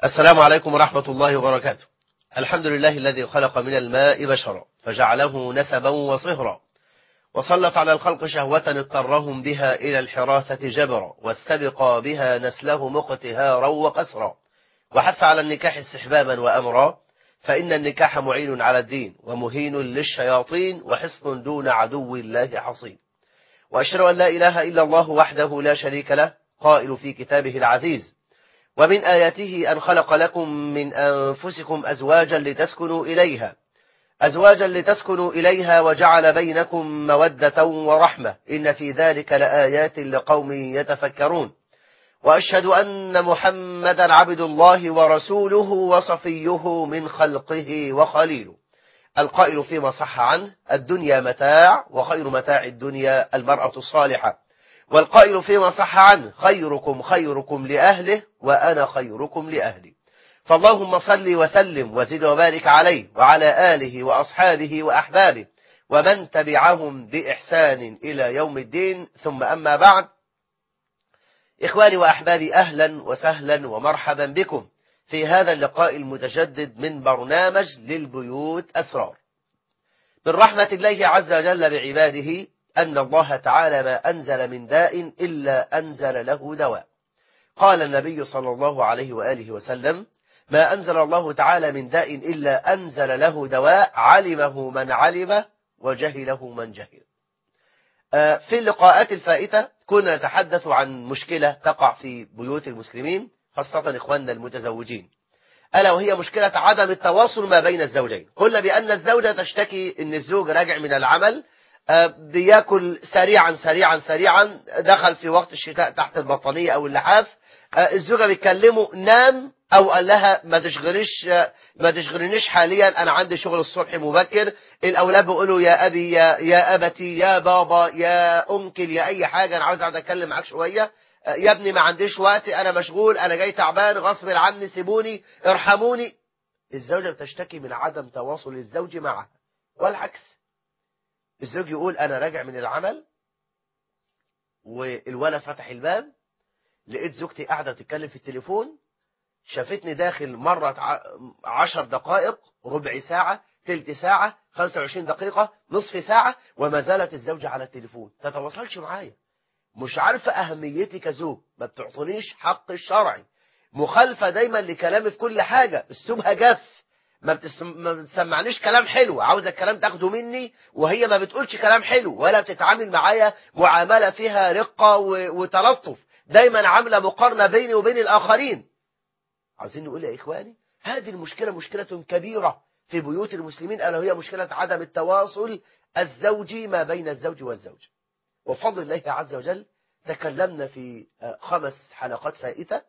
السلام عليكم ورحمة الله وبركاته الحمد لله الذي خلق من الماء بشرا فجعله نسبا وصهرا وسلط على الخلق شهوة اضطرهم بها إلى الحراثة جبرا واستبقى بها نسله مقتهارا وقسرا وحث على النكاح استحبابا وأمرا فإن النكاح معين على الدين ومهين للشياطين وحصن دون عدو الله حصين وأشهد أن لا إله إلا الله وحده لا شريك له قائل في كتابه العزيز ومن آياته أن خلق لكم من أنفسكم أزواجا لتسكنوا إليها أزواجا لتسكنوا إليها وجعل بينكم مودة ورحمة إن في ذلك لآيات لقوم يتفكرون وأشهد أن محمدا عبد الله ورسوله وصفيه من خلقه وخليله القائل فيما صح عنه الدنيا متاع وخير متاع الدنيا المرأة الصالحة والقائل فيما صح عنه خيركم خيركم لأهله وأنا خيركم لأهلي فاللهم صل وسلم وزد وبارك عليه وعلى آله وأصحابه وأحبابه ومن تبعهم بإحسان إلى يوم الدين ثم أما بعد إخواني وأحبابي أهلا وسهلا ومرحبا بكم في هذا اللقاء المتجدد من برنامج للبيوت أسرار من رحمة الله عز وجل بعباده أن الله تعالى ما أنزل من داء إلا أنزل له دواء قال النبي صلى الله عليه وآله وسلم ما أنزل الله تعالى من داء إلا أنزل له دواء علمه من علمه وجهله من جهل في اللقاءات الفائتة كنا نتحدث عن مشكلة تقع في بيوت المسلمين خاصة إخواننا المتزوجين ألا وهي مشكلة عدم التواصل ما بين الزوجين قلنا بأن الزوجة تشتكي أن الزوج راجع من العمل بياكل سريعا سريعا سريعا دخل في وقت الشتاء تحت البطانية أو اللحاف الزوجة بتكلمه نام أو قال لها ما تشغليش ما تشغلنيش حاليا أنا عندي شغل الصبح مبكر الأولاد بيقولوا يا أبي يا, يا أبتي يا بابا يا أنكل يا أي حاجة أنا عاوز أقعد أتكلم معاك شوية يا ابني ما عنديش وقت أنا مشغول أنا جاي تعبان غصب عني سيبوني ارحموني الزوجة بتشتكي من عدم تواصل الزوج معها والعكس الزوج يقول أنا راجع من العمل والولد فتح الباب لقيت زوجتي قاعدة تتكلم في التليفون شافتني داخل مرة عشر دقائق ربع ساعة تلت ساعة 25 دقيقة نصف ساعة وما زالت الزوجة على التليفون تتواصلش معايا مش عارفة أهميتي كزوج ما بتعطونيش حق الشرعي مخالفة دايما لكلامي في كل حاجة اسلوبها جف ما, بتسم... ما بتسمعنيش كلام حلو عاوزة الكلام تاخده مني وهي ما بتقولش كلام حلو ولا بتتعامل معايا معاملة فيها رقة و... وتلطف دايما عاملة مقارنة بيني وبين الآخرين عاوزين نقول يا إخواني هذه المشكلة مشكلة كبيرة في بيوت المسلمين ألا هي مشكلة عدم التواصل الزوجي ما بين الزوج والزوج وفضل الله عز وجل تكلمنا في خمس حلقات فائتة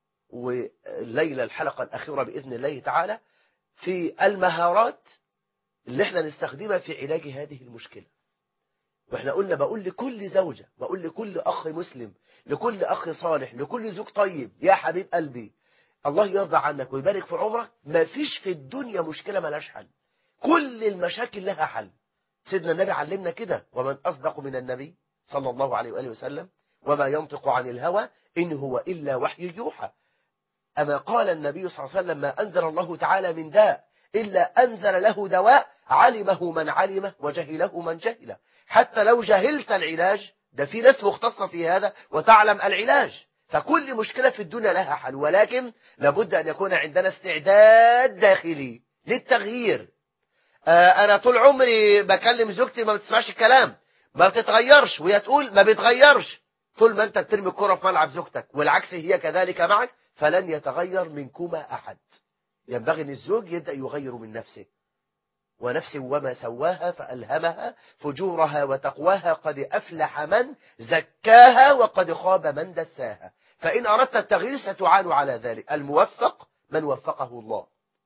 والليلة الحلقة الأخيرة بإذن الله تعالى في المهارات اللي احنا نستخدمها في علاج هذه المشكلة واحنا قلنا بقول لكل زوجة بقول لكل أخ مسلم لكل أخ صالح لكل زوج طيب يا حبيب قلبي الله يرضى عنك ويبارك في عمرك ما فيش في الدنيا مشكلة ملاش حل كل المشاكل لها حل سيدنا النبي علمنا كده ومن أصدق من النبي صلى الله عليه وآله وسلم وما ينطق عن الهوى إن هو إلا وحي يوحى أما قال النبي صلى الله عليه وسلم ما أنزل الله تعالى من داء إلا أنزل له دواء علمه من علمه وجهله من جهله حتى لو جهلت العلاج ده في ناس مختصة في هذا وتعلم العلاج فكل مشكلة في الدنيا لها حل ولكن لابد أن يكون عندنا استعداد داخلي للتغيير آه أنا طول عمري بكلم زوجتي ما بتسمعش الكلام ما بتتغيرش وهي تقول ما بتغيرش طول ما أنت بترمي الكرة في ملعب زوجتك والعكس هي كذلك معك فلن يتغير منكما أحد ينبغي أن الزوج يبدأ يغير من نفسه ونفس وما سواها فألهمها فجورها وتقواها قد أفلح من زكاها وقد خاب من دساها فإن أردت التغيير ستعان على ذلك الموفق من وفقه الله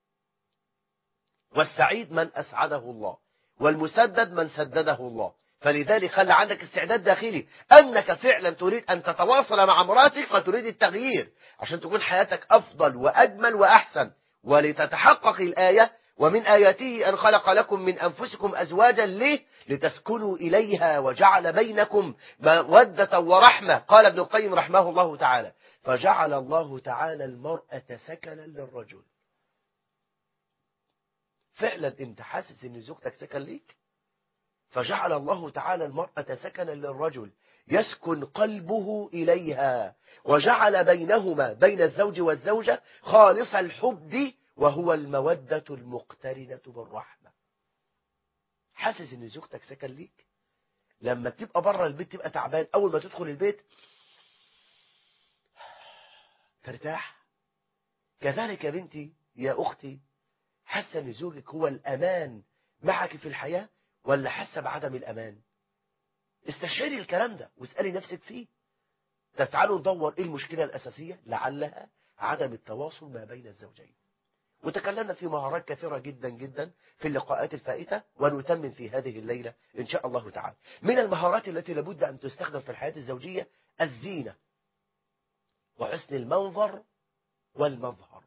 والسعيد من أسعده الله والمسدد من سدده الله فلذلك خلى عندك استعداد داخلي أنك فعلا تريد أن تتواصل مع مراتك فتريد التغيير عشان تكون حياتك أفضل وأجمل وأحسن ولتتحقق الآية ومن آياته أن خلق لكم من أنفسكم أزواجا ليه لتسكنوا إليها وجعل بينكم مودة ورحمة قال ابن القيم رحمه الله تعالى فجعل الله تعالى المرأة سكنا للرجل فعلا انت حاسس ان زوجتك سكن ليك فجعل الله تعالى المرأة سكنا للرجل يسكن قلبه إليها وجعل بينهما بين الزوج والزوجة خالص الحب وهو المودة المقترنة بالرحمة حاسس ان زوجتك سكن ليك لما تبقى بره البيت تبقى تعبان اول ما تدخل البيت ترتاح كذلك يا بنتي يا اختي حاسه ان زوجك هو الامان معك في الحياه ولا حاسه بعدم الامان استشعري الكلام ده واسالي نفسك فيه ده تعالوا ندور ايه المشكله الاساسيه لعلها عدم التواصل ما بين الزوجين وتكلمنا في مهارات كثيرة جدا جدا في اللقاءات الفائتة ونتمم في هذه الليلة إن شاء الله تعالى من المهارات التي لابد أن تستخدم في الحياة الزوجية الزينة وحسن المنظر والمظهر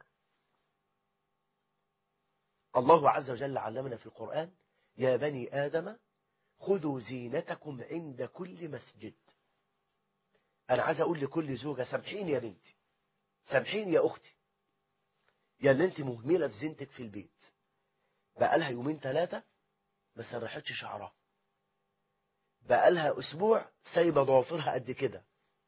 الله عز وجل علمنا في القرآن يا بني آدم خذوا زينتكم عند كل مسجد أنا عايز أقول لكل زوجة سامحيني يا بنتي سامحيني يا أختي يا اللي انت مهملة في زينتك في البيت بقالها يومين ثلاثة ما سرحتش شعرها بقالها أسبوع سايبة ضوافرها قد كده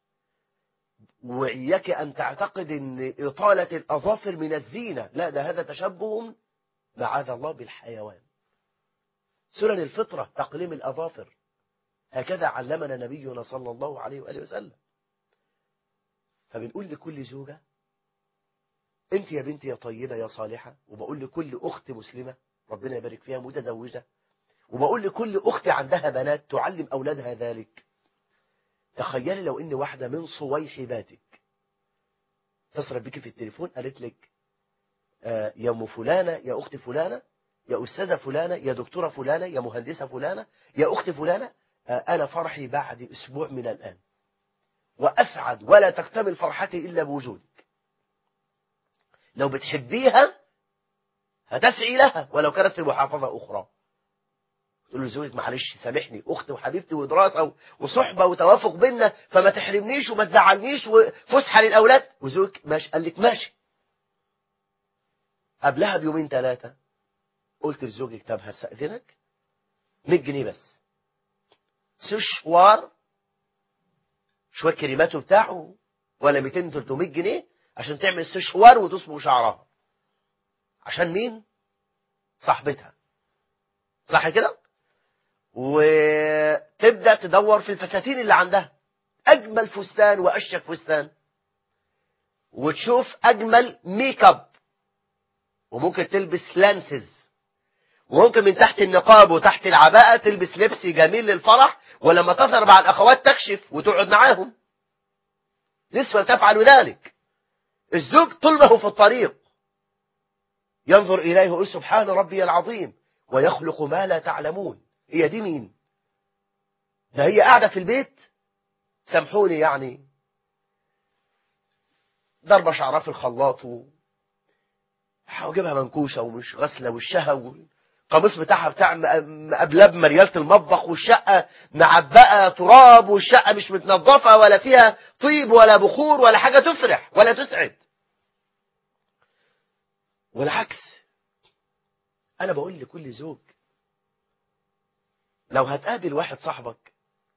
وإياك أن تعتقد أن إطالة الأظافر من الزينة لا ده هذا تشبه معاذ الله بالحيوان سنن الفطرة تقليم الأظافر هكذا علمنا نبينا صلى الله عليه وآله وسلم فبنقول لكل زوجة انت يا بنتي يا طيبة يا صالحة وبقول لكل أخت مسلمة ربنا يبارك فيها متزوجة وبقول لكل أخت عندها بنات تعلم أولادها ذلك تخيلي لو إن واحدة من صويحباتك تصرف بك في التليفون قالت لك آه يا أم فلانة يا أخت فلانة يا أستاذة فلانة يا دكتورة فلانة يا مهندسة فلانة يا أخت فلانة آه أنا فرحي بعد أسبوع من الآن وأسعد ولا تكتمل فرحتي إلا بوجودك لو بتحبيها هتسعي لها ولو كانت في محافظة أخرى تقول لزوجك معلش سامحني أخت وحبيبتي ودراسة وصحبة وتوافق بينا فما تحرمنيش وما تزعلنيش وفسحة للأولاد وزوجك ماشي قال لك ماشي قبلها بيومين ثلاثة قلت لزوجك طب هستأذنك 100 جنيه بس سشوار شوية كريماته بتاعه ولا 200 300 جنيه عشان تعمل سشوار وتصبغ شعرها عشان مين صاحبتها صح كده وتبدأ تدور في الفساتين اللي عندها أجمل فستان وأشيك فستان وتشوف أجمل ميك اب وممكن تلبس لانسز وممكن من تحت النقاب وتحت العباءة تلبس لبس جميل للفرح ولما تظهر مع الأخوات تكشف وتقعد معاهم نسوة تفعل ذلك الزوج طول ما هو في الطريق ينظر إليه ويقول سبحان ربي العظيم ويخلق ما لا تعلمون هي دي مين ده هي قاعدة في البيت سامحوني يعني ضربة شعرها في الخلاط وجيبها منكوشة ومش غسلة وشها والقميص بتاعها بتاع مقبلاب مريالة المطبخ والشقة معبقة تراب والشقة مش متنظفة ولا فيها طيب ولا بخور ولا حاجة تفرح ولا تسعد والعكس أنا بقول لكل زوج لو هتقابل واحد صاحبك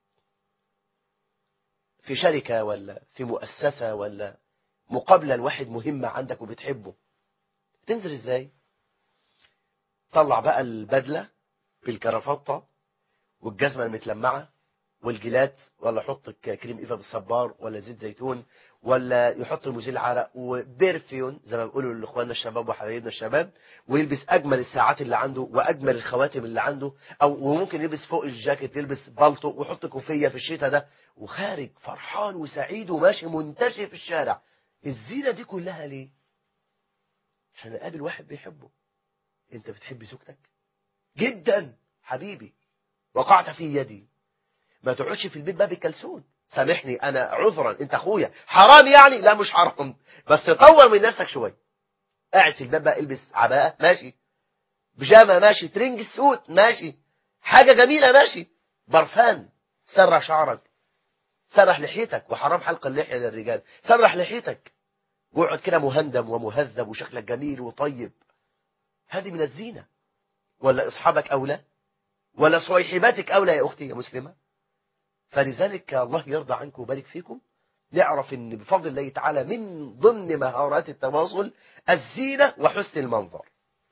في شركة ولا في مؤسسة ولا مقابلة لواحد مهمة عندك وبتحبه تنزل ازاي طلع بقى البدلة بالكرافتة والجزمة المتلمعة والجيلات ولا يحط كريم ايفا بالصبار ولا زيت زيتون ولا يحط مزيل عرق وبرفيون زي ما بيقولوا لاخواننا الشباب وحبايبنا الشباب ويلبس اجمل الساعات اللي عنده واجمل الخواتم اللي عنده او وممكن يلبس فوق الجاكيت يلبس بالطو ويحط كوفيه في الشتاء ده وخارج فرحان وسعيد وماشي منتشر في الشارع الزينه دي كلها ليه عشان اقابل واحد بيحبه انت بتحب زوجتك جدا حبيبي وقعت في يدي ما تقعدش في البيت باب الكلسون سامحني انا عذرا انت اخويا حرام يعني لا مش حرام بس طور من نفسك شويه قاعد في الباب بقى البس عباءه ماشي بيجامه ماشي ترنج السود ماشي حاجه جميله ماشي برفان سرع شعرك سرح لحيتك وحرام حلق اللحية للرجال سرح لحيتك واقعد كده مهندم ومهذب وشكلك جميل وطيب هذه من الزينة ولا أصحابك أولى ولا صويحباتك أولى يا أختي يا مسلمة فلذلك الله يرضى عنكم ويبارك فيكم نعرف ان بفضل الله تعالى من ضمن مهارات التواصل الزينة وحسن المنظر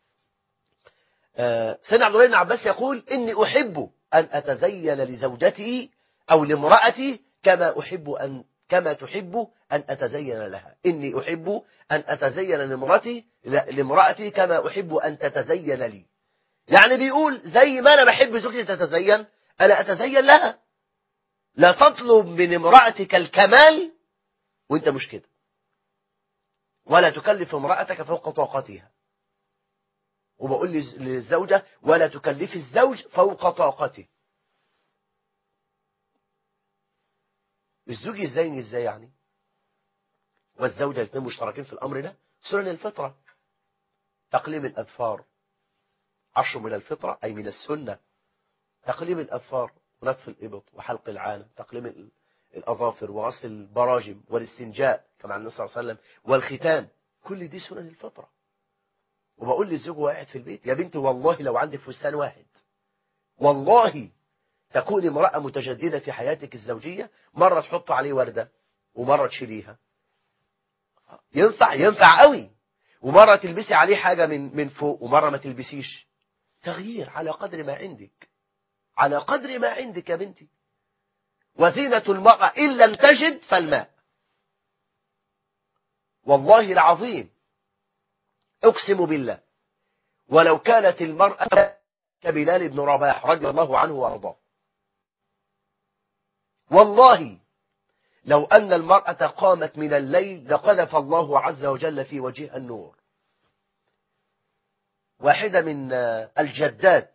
آه، سيدنا عبد الله بن عباس يقول إني أحب أن أتزين لزوجتي أو لامرأتي كما أحب أن كما تحب أن أتزين لها إني أحب أن أتزين لامرأتي لامرأتي كما أحب أن تتزين لي يعني بيقول زي ما أنا بحب زوجتي تتزين أنا أتزين لها لا تطلب من امرأتك الكمال وانت مش كده ولا تكلف امرأتك فوق طاقتها وبقول للزوجة ولا تكلف الزوج فوق طاقته الزوج ازاي ازاي يعني والزوجة الاثنين مشتركين في الأمر ده سنن الفطرة تقليم الأظفار عشر من الفطرة أي من السنة تقليم الأظفار ونتف الإبط وحلق العانة تقليم الأظافر وغسل البراجم والاستنجاء كما عن النبي صلى الله عليه وسلم والختان كل دي سنن الفطرة وبقول للزوج واحد في البيت يا بنتي والله لو عندك فستان واحد والله تكون امرأة متجددة في حياتك الزوجية مرة تحط عليه وردة ومرة تشيليها ينفع ينفع قوي ومرة تلبسي عليه حاجة من من فوق ومرة ما تلبسيش تغيير على قدر ما عندك على قدر ما عندك يا بنتي وزينة المرأة إن لم تجد فالماء والله العظيم أقسم بالله ولو كانت المرأة كبلال بن رباح رضي الله عنه وأرضاه والله لو أن المرأة قامت من الليل لقذف الله عز وجل في وجهها النور واحدة من الجدات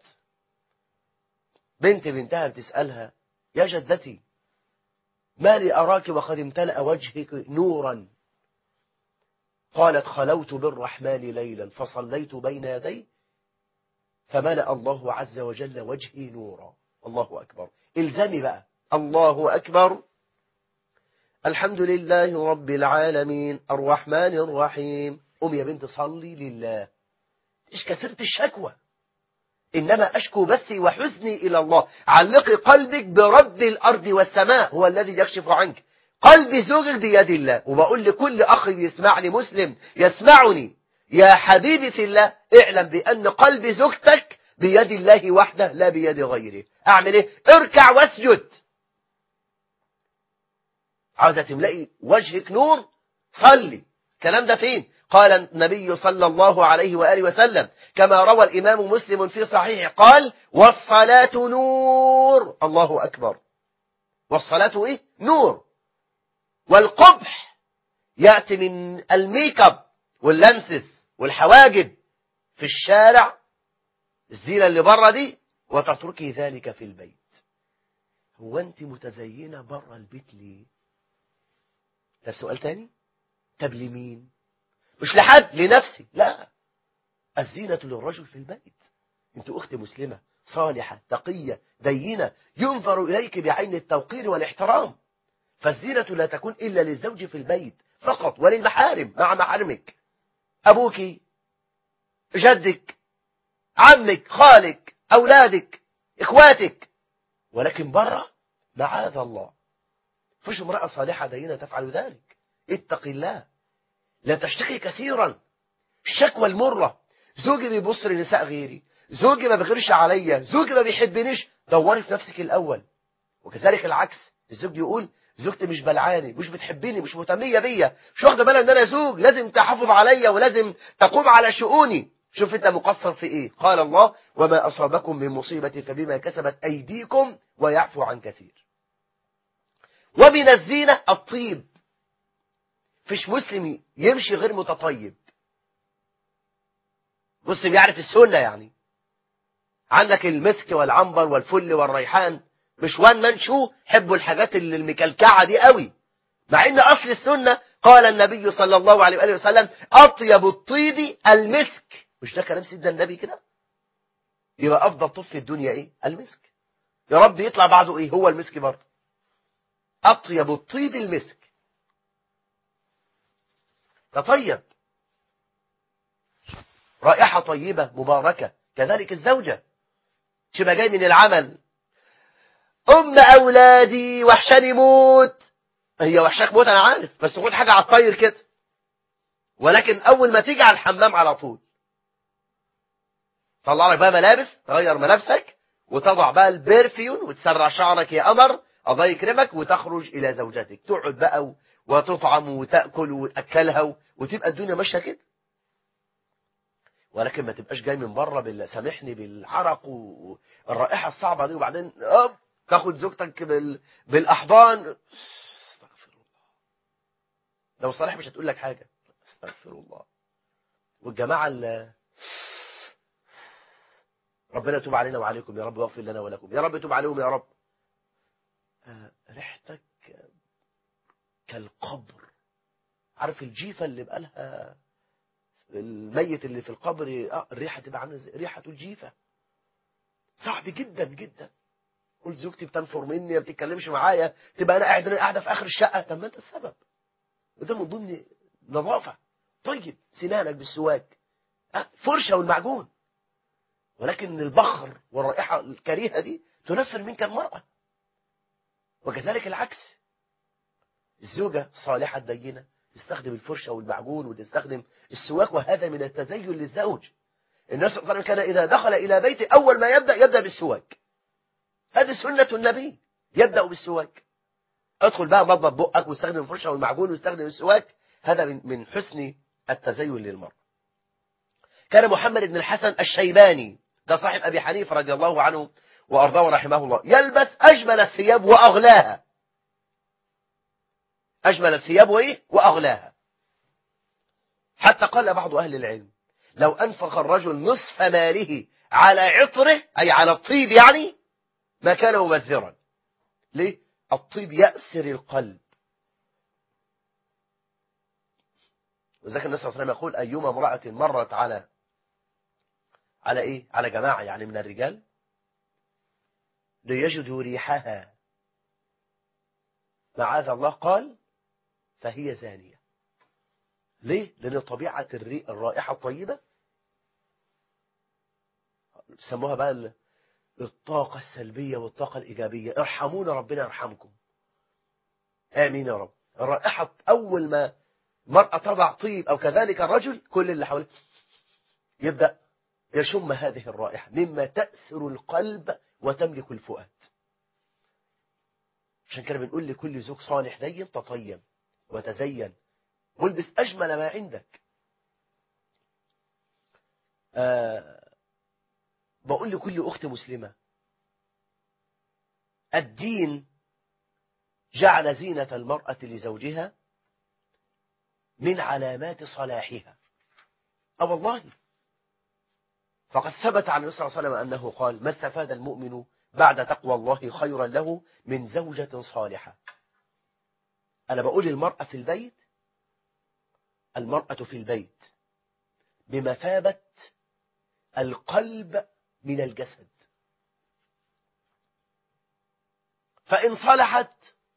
بنت بنتها بتسألها يا جدتي ما لي أراك وقد امتلأ وجهك نورا قالت خلوت بالرحمن ليلا فصليت بين يدي فملأ الله عز وجل وجهي نورا الله أكبر الزمي بقى الله أكبر الحمد لله رب العالمين الرحمن الرحيم قم يا بنت صلي لله إيش كثرت الشكوى إنما أشكو بثي وحزني إلى الله علقي قلبك برب الأرض والسماء هو الذي يكشف عنك قلب زوجك بيد الله وبقول لكل أخ يسمعني مسلم يسمعني يا حبيبي في الله اعلم بأن قلب زوجتك بيد الله وحده لا بيد غيره أعمل إيه اركع واسجد عاوزة تملئي وجهك نور صلي الكلام ده فين قال النبي صلى الله عليه وآله وسلم كما روى الإمام مسلم في صحيح قال والصلاة نور الله أكبر والصلاة إيه نور والقبح يأتي من الميك اب واللانسز والحواجب في الشارع الزينة اللي بره دي وتتركي ذلك في البيت هو أنت متزينة بره البيت ليه ده سؤال تاني طب لمين مش لحد لنفسي لا الزينة للرجل في البيت انت أخت مسلمة صالحة تقية دينة ينظر إليك بعين التوقير والاحترام فالزينة لا تكون إلا للزوج في البيت فقط وللمحارم مع محارمك أبوك جدك عمك خالك أولادك إخواتك ولكن برا معاذ الله فش امرأة صالحة دينة تفعل ذلك اتق الله لا تشتكي كثيرا الشكوى المرة زوجي بيبص لنساء غيري زوجي ما بيغيرش عليا زوجي ما بيحبنيش دوري في نفسك الأول وكذلك العكس الزوج يقول زوجتي مش بلعاني مش بتحبني مش مهتمية بيا مش واخده بالها ان انا زوج لازم تحافظ عليا ولازم تقوم على شؤوني شوف انت مقصر في ايه قال الله وما اصابكم من مصيبة فبما كسبت ايديكم ويعفو عن كثير ومن الزينة الطيب فيش مسلم يمشي غير متطيب مسلم يعرف السنة يعني عندك المسك والعنبر والفل والريحان مش وان من شو حبوا الحاجات اللي المكلكعة دي قوي مع ان اصل السنة قال النبي صلى الله عليه وآله وسلم اطيب الطيب المسك مش ده كلام سيدنا النبي كده يبقى افضل طب في الدنيا ايه المسك يا رب يطلع بعده ايه هو المسك برضه أطيب الطيب المسك تطيب رائحة طيبة مباركة كذلك الزوجة شبه جاي من العمل أم أولادي وحشاني موت هي وحشاك موت أنا عارف بس تقول حاجة على الطير كده ولكن أول ما تيجي على الحمام على طول طلع لك بقى ملابس تغير ملابسك وتضع بقى البرفيون وتسرع شعرك يا قمر الله يكرمك وتخرج إلى زوجتك تقعد بقى وتطعم وتأكل وتأكلها وتبقى الدنيا ماشية كده ولكن ما تبقاش جاي من بره بال... سامحني بالعرق والرائحة الصعبة دي وبعدين أوب تاخد زوجتك بال... بالأحضان استغفر الله لو صالح مش هتقول لك حاجة استغفر الله والجماعة اللي ربنا يتوب علينا وعليكم يا رب واغفر لنا ولكم يا رب يتوب عليهم يا رب آه، ريحتك كالقبر عارف الجيفة اللي بقالها الميت اللي في القبر آه الريحة تبقى عامله زي ريحة الجيفة صعب جدا جدا قلت زوجتي بتنفر مني ما بتتكلمش معايا تبقى انا قاعد قاعده في اخر الشقه طب ما انت السبب وده من ضمن نظافه طيب سنانك بالسواك آه فرشه والمعجون ولكن البخر والرائحه الكريهه دي تنفر منك المراه وكذلك العكس الزوجه صالحه دينه تستخدم الفرشة والمعجون وتستخدم السواك وهذا من التزين للزوج الناس صلى الله عليه وسلم كان إذا دخل إلى بيته أول ما يبدأ يبدأ بالسواك هذه سنة النبي يبدأ بالسواك ادخل بقى مضمض بقك واستخدم الفرشة والمعجون واستخدم السواك هذا من من حسن التزين للمرء كان محمد بن الحسن الشيباني ده صاحب أبي حنيفة رضي الله عنه وأرضاه ورحمه الله يلبس أجمل الثياب وأغلاها أجمل الثياب وإيه؟ وأغلاها حتى قال بعض أهل العلم لو أنفق الرجل نصف ماله على عطره أي على الطيب يعني ما كان مبذرا ليه؟ الطيب يأسر القلب وذلك النبي صلى الله عليه وسلم يقول أيما امرأة مرت على على إيه؟ على جماعة يعني من الرجال ليجدوا ريحها معاذ الله قال فهي زانية ليه؟ لأن طبيعة الرائحة الطيبة سموها بقى الطاقة السلبية والطاقة الإيجابية ارحمونا ربنا يرحمكم آمين يا رب الرائحة أول ما مرأة تضع طيب أو كذلك الرجل كل اللي حوله يبدأ يشم هذه الرائحة مما تأثر القلب وتملك الفؤاد عشان كده بنقول لكل زوج صالح زين تطيب وتزين والبس أجمل ما عندك آه بقول لكل أخت مسلمة الدين جعل زينة المرأة لزوجها من علامات صلاحها أه والله فقد ثبت عن النبي صلى الله عليه وسلم أنه قال ما استفاد المؤمن بعد تقوى الله خيرا له من زوجة صالحة أنا بقول المرأة في البيت المرأة في البيت بمثابة القلب من الجسد فإن صلحت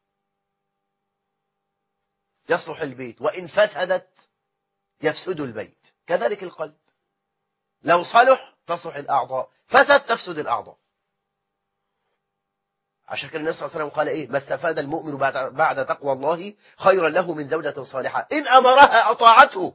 يصلح البيت وإن فسدت يفسد البيت كذلك القلب لو صلح تصلح الأعضاء فسد تفسد الأعضاء عشان كده النبي صلى الله عليه وسلم قال ايه ما استفاد المؤمن بعد بعد تقوى الله خيرا له من زوجة صالحة إن أمرها أطاعته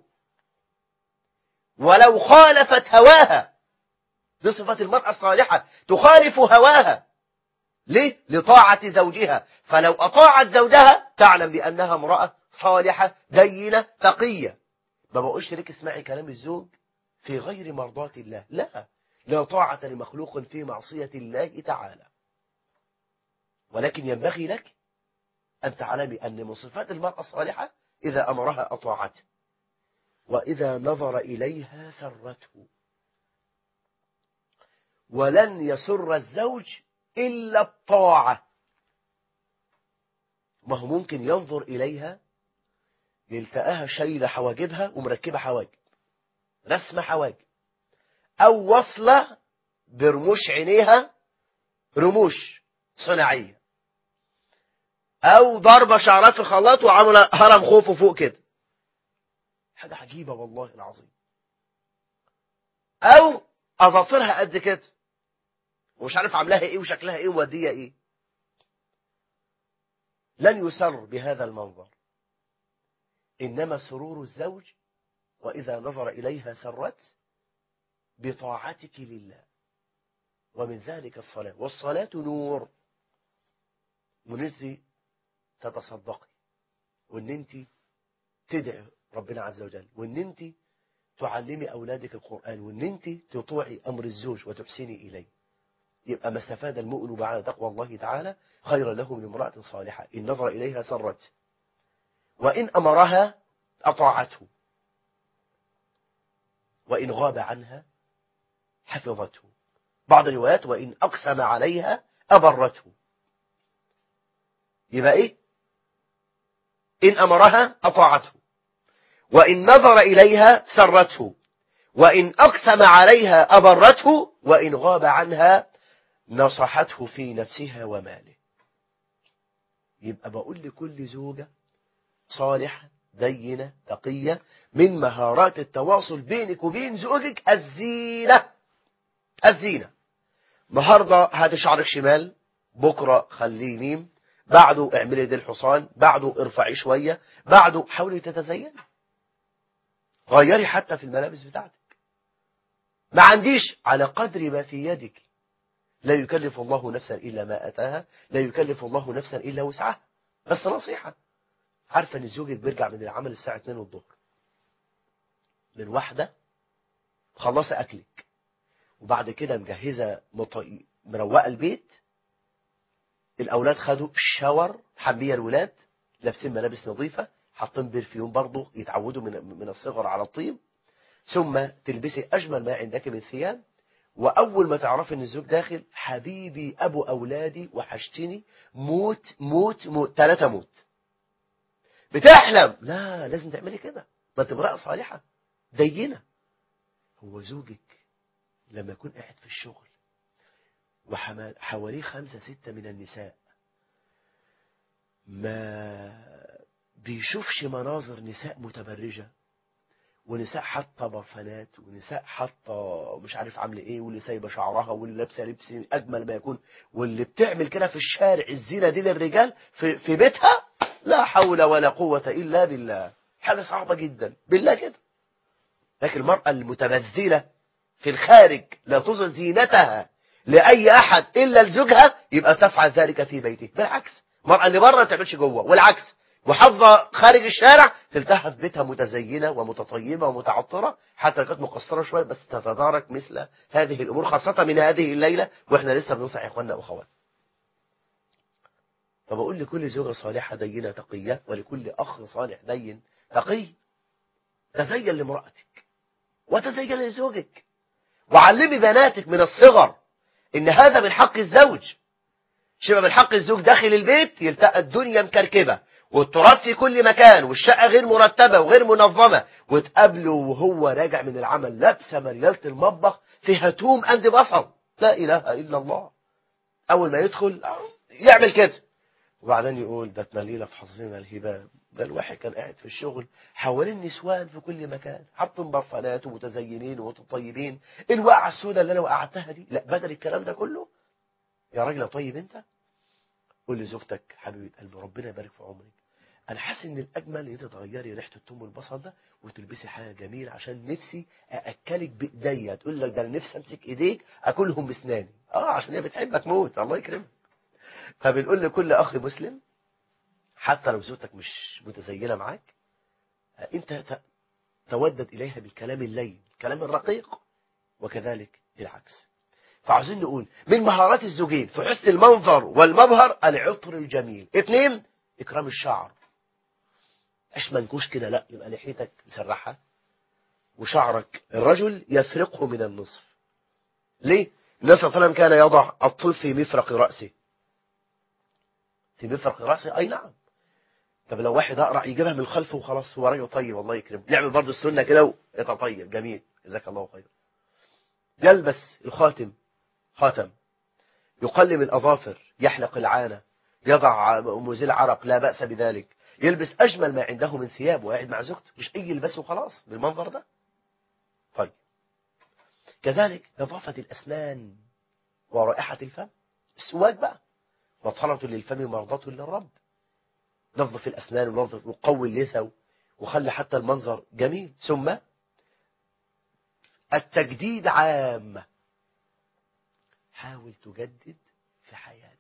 ولو خالفت هواها دي صفة المرأة الصالحة تخالف هواها ليه؟ لطاعة زوجها فلو أطاعت زوجها تعلم بأنها امرأة صالحة دينة تقية ما بقولش لك اسمعي كلام الزوج في غير مرضاة الله لا لا طاعة لمخلوق في معصية الله تعالى ولكن ينبغي لك أن تعلمي أن من صفات المرأة الصالحة إذا أمرها أطاعته وإذا نظر إليها سرته ولن يسر الزوج إلا الطاعة ما هو ممكن ينظر إليها يلتقاها شايلة حواجبها ومركبة حواجب رسمة حواجب أو وصلة برموش عينيها رموش صناعية او ضربة شعرها في الخلاط وعمل هرم خوفه فوق كده حاجة عجيبة والله العظيم او اظافرها قد كده ومش عارف عاملاها ايه وشكلها ايه ووديها ايه لن يسر بهذا المنظر انما سرور الزوج واذا نظر اليها سرت بطاعتك لله ومن ذلك الصلاة والصلاة نور وان انت تتصدقي وان انت تدعي ربنا عز وجل وان انت تعلمي اولادك القرآن وان انت تطوعي امر الزوج وتحسني اليه يبقى ما استفاد المؤمن بعد تقوى الله تعالى خيرا له من امرأة صالحة إن نظر إليها سرت وإن أمرها أطاعته وإن غاب عنها حفظته بعض الروايات وإن أقسم عليها أبرته يبقى إيه إن أمرها أطاعته وإن نظر إليها سرته وإن أقسم عليها أبرته وإن غاب عنها نصحته في نفسها وماله يبقى بقول لكل زوجة صالحة دينة تقية من مهارات التواصل بينك وبين زوجك الزينة الزينة النهاردة هاتي شعرك شمال بكرة خليه يمين بعده اعملي دي الحصان بعده ارفعي شوية بعده حاولي تتزيني غيري حتى في الملابس بتاعتك ما عنديش على قدر ما في يدك لا يكلف الله نفسا إلا ما أتاها لا يكلف الله نفسا إلا وسعها بس نصيحة عارفة أن زوجك بيرجع من العمل الساعة 2 الظهر من واحدة خلص أكلك وبعد كده مجهزة مطي... مروقة البيت الأولاد خدوا الشاور حمية الولاد لابسين ملابس نظيفة حاطين برفيوم برضه يتعودوا من من الصغر على الطيب ثم تلبسي أجمل ما عندك من ثياب وأول ما تعرفي إن الزوج داخل حبيبي أبو أولادي وحشتني موت موت موت ثلاثة موت بتحلم لا لازم تعملي كده ما انت امرأة صالحة دينة هو زوجك لما يكون قاعد في الشغل وحواليه خمسة ستة من النساء ما بيشوفش مناظر نساء متبرجة ونساء حاطه برفانات ونساء حاطه مش عارف عامله ايه واللي سايبه شعرها واللي لابسه لبس اجمل ما يكون واللي بتعمل كده في الشارع الزينه دي للرجال في, في بيتها لا حول ولا قوه الا بالله حاجه صعبه جدا بالله كده لكن المراه المتبذله في الخارج لا تظهر زينتها لاي احد الا لزوجها يبقى تفعل ذلك في بيته بالعكس المراه اللي بره ما تعملش جوه والعكس محافظة خارج الشارع تلتها في بيتها متزينة ومتطيبة ومتعطرة حتى لو كانت مقصرة شوية بس تتدارك مثل هذه الأمور خاصة من هذه الليلة وإحنا لسه بننصح إخواننا وأخوات فبقول لكل زوجة صالحة دينة تقية ولكل أخ صالح دين تقي تزين لامرأتك وتزين لزوجك وعلمي بناتك من الصغر إن هذا من حق الزوج شبه من حق الزوج داخل البيت يلتقى الدنيا مكركبة والتراب في كل مكان والشقة غير مرتبة وغير منظمة وتقابله وهو راجع من العمل لابسة مريالة المطبخ فيها توم قد بصل لا إله إلا الله أول ما يدخل يعمل كده وبعدين يقول ده تنالينا في حظنا الهباب ده الواحد كان قاعد في الشغل حوالين نسوان في كل مكان حاطين برفانات ومتزينين ومتطيبين الوقعة السوداء اللي أنا وقعتها دي لا بدل الكلام ده كله يا راجل طيب أنت قول لزوجتك حبيبة قلبي ربنا يبارك في عمرك انا حاسس ان الاجمل ان انت تغيري ريحه الثوم والبصل ده وتلبسي حاجه جميله عشان نفسي ااكلك بايديا تقول لك ده انا نفسي امسك ايديك اكلهم باسناني اه عشان هي بتحبك موت الله يكرمك فبنقول لكل اخ مسلم حتى لو زوجتك مش متزينه معاك انت تودد اليها بالكلام اللين الكلام الرقيق وكذلك العكس فعاوزين نقول من مهارات الزوجين في حسن المنظر والمظهر العطر الجميل اثنين اكرام الشعر مش منكوش كده لا يبقى لحيتك مسرحة وشعرك الرجل يفرقه من النصف ليه النبي صلى الله عليه وسلم كان يضع الطيب في مفرق رأسه في مفرق رأسه أي نعم طب لو واحد أقرع يجيبها من الخلف وخلاص هو راجل طيب الله يكرمه يعمل برضه السنة كده ويتطيب جميل جزاك الله خير يلبس الخاتم خاتم يقلم الأظافر يحلق العانة يضع مزيل عرق لا بأس بذلك يلبس أجمل ما عنده من ثياب وقاعد مع زوجته مش أي يلبسه خلاص بالمنظر ده طيب كذلك نظافة الأسنان ورائحة الفم السواك بقى مطهرة للفم مرضاة للرب نظف الأسنان ونظف وقوي اللثة وخلي حتى المنظر جميل ثم التجديد عام حاول تجدد في حياتك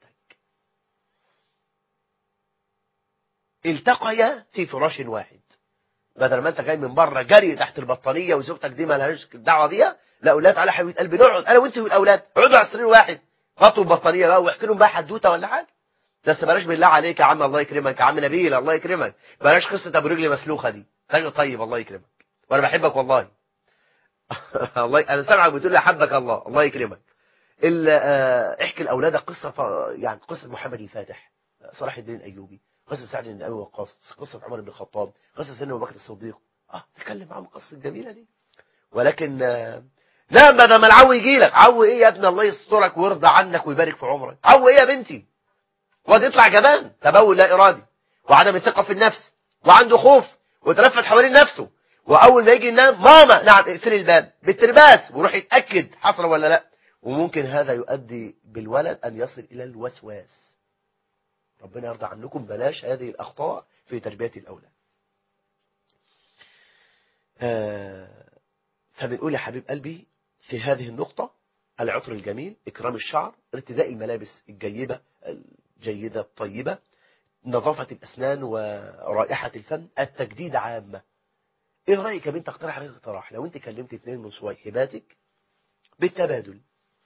التقيا في فراش واحد بدل ما انت جاي من بره جري تحت البطانيه وزوجتك دي ما لهاش دعوه بيها لا اولاد تعالى حبيبه قلبي نقعد انا وانت والاولاد اقعدوا على سرير واحد غطوا البطانيه بقى واحكي لهم بقى حدوته ولا حاجه بس بلاش بالله عليك يا عم الله يكرمك يا عم نبيل الله يكرمك بلاش قصه ابو رجلي مسلوخه دي طيب طيب الله يكرمك وانا بحبك والله الله انا سامعك بتقول لي احبك الله الله يكرمك الا احكي لاولادك قصه يعني قصه محمد الفاتح صلاح الدين الايوبي قصة سعد بن أبي وقاص قصة عمر بن الخطاب قصة سيدنا أبو بكر الصديق اه اتكلم معاهم القصة الجميلة دي ولكن لا بدل ما العو يجي لك عو ايه يا ابن الله يسترك ويرضى عنك ويبارك في عمرك عو ايه يا بنتي واد يطلع جبان تبول لا ارادي وعدم الثقة في النفس وعنده خوف وتلفت حوالين نفسه واول ما يجي ينام ماما نعم اقفلي الباب بالترباس ويروح يتاكد حصل ولا لا وممكن هذا يؤدي بالولد ان يصل الى الوسواس ربنا يرضى عنكم بلاش هذه الأخطاء في تربية الأولاد آه فبنقول يا حبيب قلبي في هذه النقطة العطر الجميل إكرام الشعر ارتداء الملابس الجيدة الجيدة الطيبة نظافة الأسنان ورائحة الفم التجديد عامة ايه رأيك يا بنت اقترح عليك اقتراح لو انت كلمت اثنين من صويحباتك بالتبادل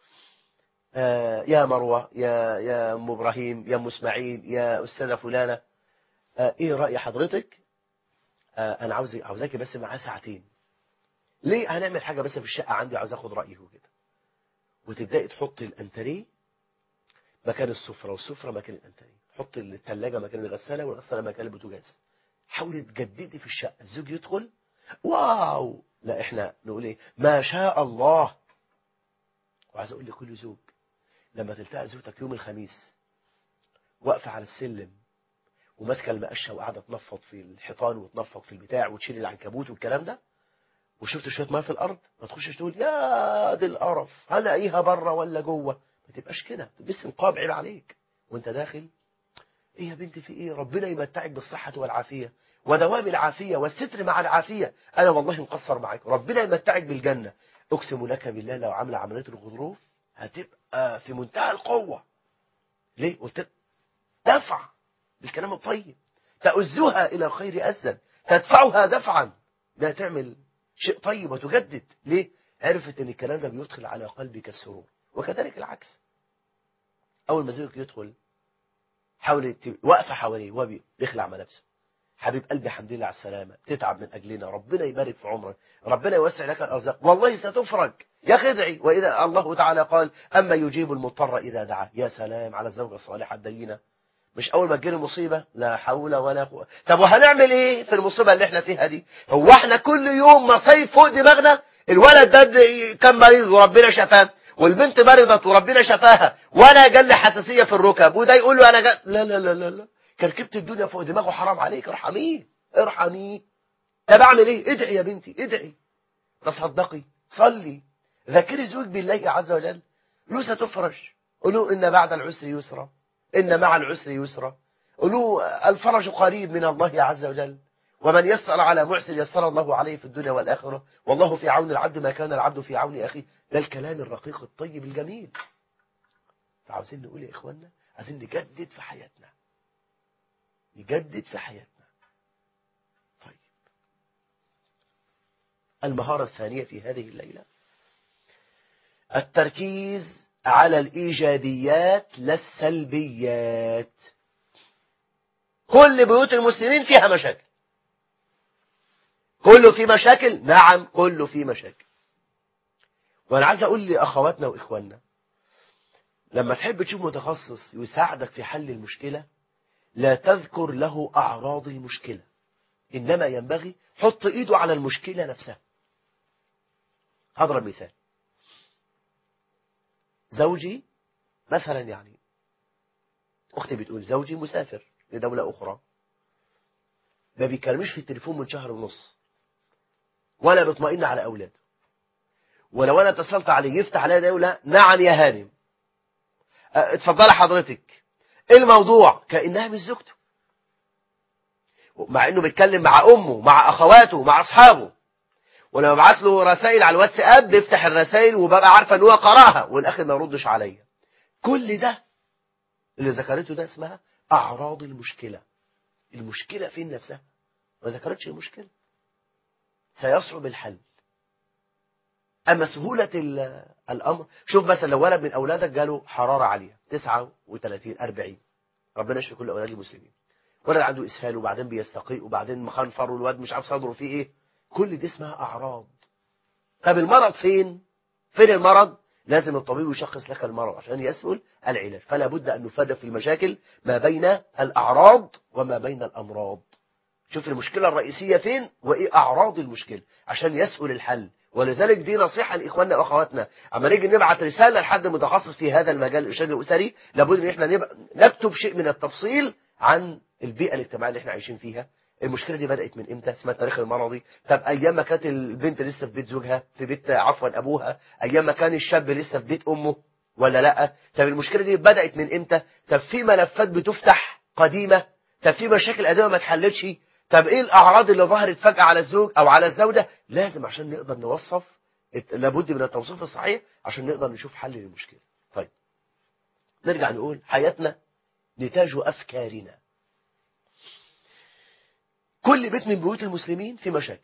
آه يا مروة يا يا ام ابراهيم يا ام اسماعيل يا استاذه فلانه آه ايه راي حضرتك آه انا عاوز عاوزاكي بس معاه ساعتين ليه هنعمل حاجه بس في الشقه عندي عاوز اخد رايه كده وتبداي تحطي الانتريه مكان السفره والسفره مكان الانتريه حطي الثلاجه مكان الغساله والغساله مكان البوتاجاز حاولي تجددي في الشقه الزوج يدخل واو لا احنا نقول ايه ما شاء الله وعايز اقول لكل زوج لما تلتقى زوجتك يوم الخميس واقفة على السلم وماسكة المقشة وقاعدة تنفض في الحيطان وتنفض في البتاع وتشيل العنكبوت والكلام ده وشفت شوية ماء في الأرض ما تخشش تقول يا دي القرف هلاقيها بره ولا جوه ما تبقاش كده تلبس نقاب عيب عليك وانت داخل ايه يا بنتي في ايه ربنا يمتعك بالصحة والعافية ودوام العافية والستر مع العافية انا والله مقصر معاك ربنا يمتعك بالجنة اقسم لك بالله لو عامله عمليه الغضروف هتبقى في منتهى القوه ليه قلت دفع بالكلام الطيب تأزها الى الخير أزا تدفعها دفعا لا تعمل شيء طيب وتجدد ليه عرفت ان الكلام ده بيدخل على قلبك السرور وكذلك العكس اول ما زوجك يدخل حاول واقفه حواليه وهو بيخلع ملابسه حبيب قلبي حمد لله على السلامة تتعب من أجلنا ربنا يبارك في عمرك ربنا يوسع لك الأرزاق والله ستفرج يا خدعي وإذا الله تعالى قال أما يجيب المضطر إذا دعا يا سلام على الزوجة الصالحة الدينة مش أول ما تجيني مصيبة لا حول ولا قوة طب وهنعمل إيه في المصيبة اللي احنا فيها دي هو احنا كل يوم مصايب فوق دماغنا الولد ده كان مريض وربنا شفاه والبنت مرضت وربنا شفاها وانا جالي حساسية في الركب وده يقول له انا جل... لا لا لا لا, لا. كركبت الدنيا فوق دماغه حرام عليك ارحميه ارحميه طب اعمل ايه ادعي يا بنتي ادعي تصدقي صلي ذكري زوج بالله عز وجل له ستفرج قولوا ان بعد العسر يسرا ان مع العسر يسرا قولوا الفرج قريب من الله عز وجل ومن يسر على معسر يسر الله عليه في الدنيا والآخرة والله في عون العبد ما كان العبد في عون أخيه ده الكلام الرقيق الطيب الجميل فعاوزين نقول يا إخواننا عايزين نجدد في حياتنا نجدد في حياتنا طيب المهارة الثانية في هذه الليلة التركيز على الإيجابيات لا السلبيات كل بيوت المسلمين فيها مشاكل كله في مشاكل نعم كله في مشاكل وانا عايز اقول لاخواتنا واخواننا لما تحب تشوف متخصص يساعدك في حل المشكلة لا تذكر له اعراض المشكلة انما ينبغي حط ايده على المشكلة نفسها هضرب مثال زوجي مثلا يعني أختي بتقول زوجي مسافر لدولة أخرى ما بيكلمش في التليفون من شهر ونص ولا بيطمئن على أولاده ولو أنا اتصلت عليه يفتح عليا دولة نعم يا هانم أه، اتفضلي حضرتك ايه الموضوع كأنها مش زوجته مع انه بيتكلم مع امه مع اخواته مع اصحابه ولما ابعت له رسائل على الواتساب بيفتح الرسائل وببقى عارفه ان هو قراها والاخر ما يردش عليا كل ده اللي ذكرته ده اسمها اعراض المشكله المشكله فين نفسها ما ذكرتش المشكله سيصعب الحل اما سهوله ال- الامر شوف مثلا لو ولد من اولادك جاله حراره عاليه 39 40 ربنا يشفي كل اولاد المسلمين ولد عنده اسهال وبعدين بيستقيء وبعدين مخنفر والواد مش عارف صدره فيه ايه كل دي اسمها اعراض طب المرض فين فين المرض لازم الطبيب يشخص لك المرض عشان يسهل العلاج فلا بد ان نفرق في المشاكل ما بين الاعراض وما بين الامراض شوف المشكله الرئيسيه فين وايه اعراض المشكله عشان يسهل الحل ولذلك دي نصيحه لاخواننا واخواتنا اما نيجي نبعت رساله لحد متخصص في هذا المجال الارشاد الاسري لابد ان احنا نبقى نكتب شيء من التفصيل عن البيئه الاجتماعيه اللي احنا عايشين فيها المشكله دي بدات من امتى اسمها التاريخ المرضي طب ايام ما كانت البنت لسه في بيت زوجها في بيت عفوا ابوها ايام ما كان الشاب لسه في بيت امه ولا لا طب المشكله دي بدات من امتى طب في ملفات بتفتح قديمه طب في مشاكل قديمه ما اتحلتش طب ايه الاعراض اللي ظهرت فجاه على الزوج او على الزوجه لازم عشان نقدر نوصف الت- لابد من التوصيف الصحيح عشان نقدر نشوف حل للمشكله طيب نرجع نقول حياتنا نتاج افكارنا كل بيت من بيوت المسلمين في مشاكل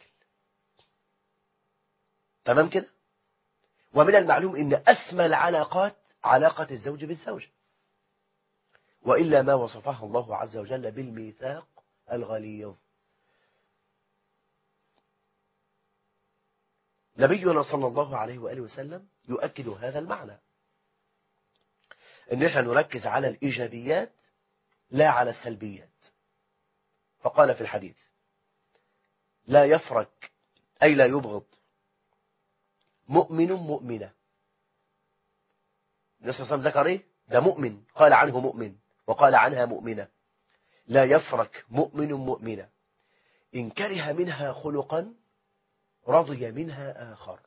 تمام كده ومن المعلوم ان اسمى العلاقات علاقه الزوج بالزوجه والا ما وصفها الله عز وجل بالميثاق الغليظ نبينا صلى الله عليه وآله وسلم يؤكد هذا المعنى ان احنا نركز على الإيجابيات لا على السلبيات فقال في الحديث لا يفرك أي لا يبغض مؤمن مؤمنة النبي صلى الله عليه وسلم ذكر ايه ده مؤمن قال عنه مؤمن وقال عنها مؤمنة لا يفرك مؤمن مؤمنة إن كره منها خلقا رضي منها آخر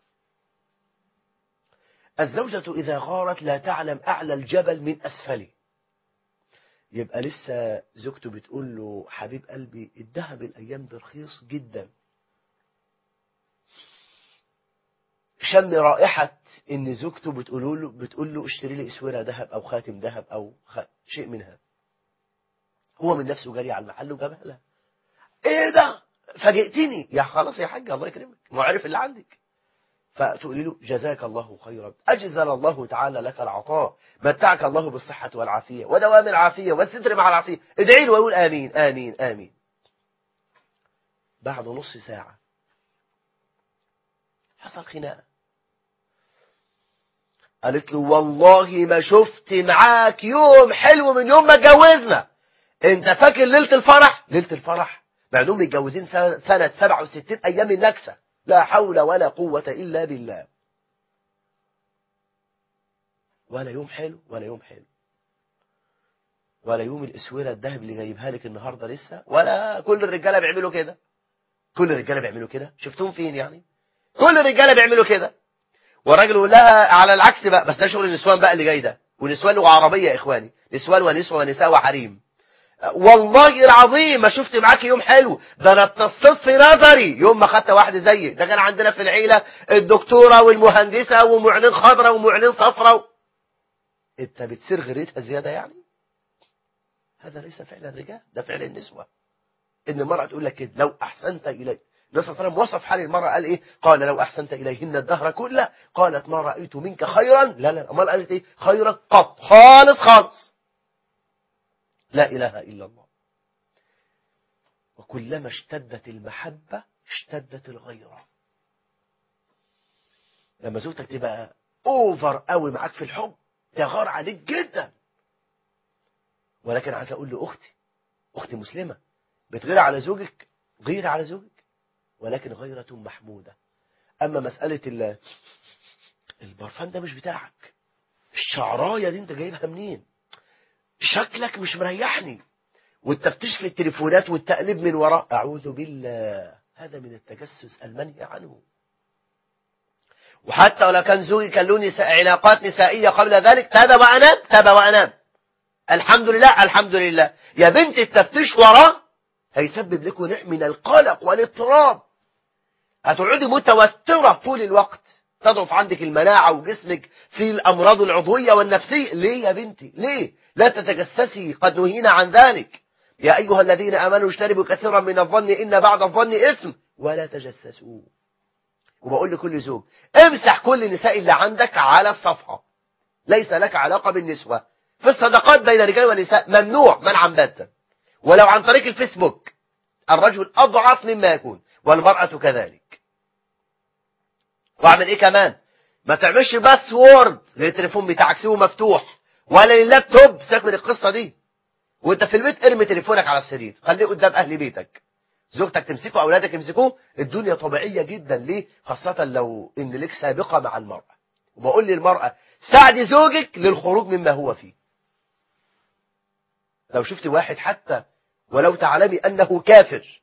الزوجة إذا غارت لا تعلم أعلى الجبل من أسفله يبقى لسه زوجته بتقول له حبيب قلبي الذهب الأيام ده رخيص جدا شم رائحة إن زوجته بتقول له بتقول له اشتري لي اسوره ذهب أو خاتم ذهب أو خ... شيء منها هو من نفسه جري على المحل وجابها لها إيه ده فاجئتني يا خلاص يا حاج الله يكرمك ما عرف اللي عندك فتقولي له جزاك الله خيرا أجزل الله تعالى لك العطاء متعك الله بالصحة والعافية ودوام العافية والستر مع العافية ادعي له ويقول آمين آمين آمين بعد نص ساعة حصل خناقة قالت له والله ما شفت معاك يوم حلو من يوم ما اتجوزنا انت فاكر ليلة الفرح ليلة الفرح بعدهم متجوزين سنة 67 ايام النكسة لا حول ولا قوة الا بالله ولا يوم حلو ولا يوم حلو ولا يوم الاسوره الذهب اللي جايبها لك النهارده لسه ولا كل الرجاله بيعملوا كده كل الرجاله بيعملوا كده شفتهم فين يعني كل الرجاله بيعملوا كده والراجل يقول لها على العكس بقى بس ده شغل النسوان بقى اللي جاي ده ونسوان لغه عربيه يا اخواني نسوان ونسوه ونساء وحريم والله العظيم ما شفت معاك يوم حلو ده انا اتنصت في نظري يوم ما خدت واحده زيك ده كان عندنا في العيله الدكتوره والمهندسه ومعلن خضراء ومعلن صفراء انت بتصير غيرتها زياده يعني هذا ليس فعل الرجال ده فعل النسوه ان المراه تقول لك كده لو احسنت الي النبي صلى الله عليه وسلم وصف حال المرأة قال إيه قال لو أحسنت إليهن الدهر كله قالت ما رأيت منك خيرا لا لا أمال قالت إيه خيرا قط خالص خالص لا إله إلا الله وكلما اشتدت المحبة اشتدت الغيرة لما زوجتك تبقى اوفر قوي معاك في الحب تغار عليك جدا ولكن عايز اقول لاختي اختي مسلمه بتغير على زوجك غير على زوجك ولكن غيرة محمودة أما مسألة ال- البرفان ده مش بتاعك الشعراية دي انت جايبها منين شكلك مش مريحني والتفتيش في التليفونات والتقليب من وراء أعوذ بالله هذا من التجسس المنهي عنه وحتى ولو كان زوجي كان له نساء علاقات نسائية قبل ذلك تاب وأنام تاب وأنام الحمد لله الحمد لله يا بنت التفتيش وراه هيسبب لكم نوع من القلق والاضطراب هتقعدي متوترة طول الوقت تضعف عندك المناعة وجسمك في الأمراض العضوية والنفسية ليه يا بنتي ليه لا تتجسسي قد نهينا عن ذلك يا أيها الذين آمنوا اجتنبوا كثيرا من الظن إن بعد الظن إثم ولا تجسسوا وبقول لكل زوج امسح كل النساء اللي عندك على الصفحة ليس لك علاقة بالنسوة في الصداقات بين الرجال والنساء ممنوع منعا باتا ولو عن طريق الفيسبوك الرجل أضعف مما يكون والمرأة كذلك واعمل ايه كمان ما تعملش باسورد للتليفون بتاعك سيبه مفتوح ولا لللابتوب سيبك من القصة دي وانت في البيت ارمي تليفونك على السرير خليه قدام اهل بيتك زوجتك تمسكه اولادك يمسكوه الدنيا طبيعية جدا ليه خاصة لو ان لك سابقة مع المرأة وبقول للمرأة ساعدي زوجك للخروج مما هو فيه لو شفت واحد حتى ولو تعلمي انه كافر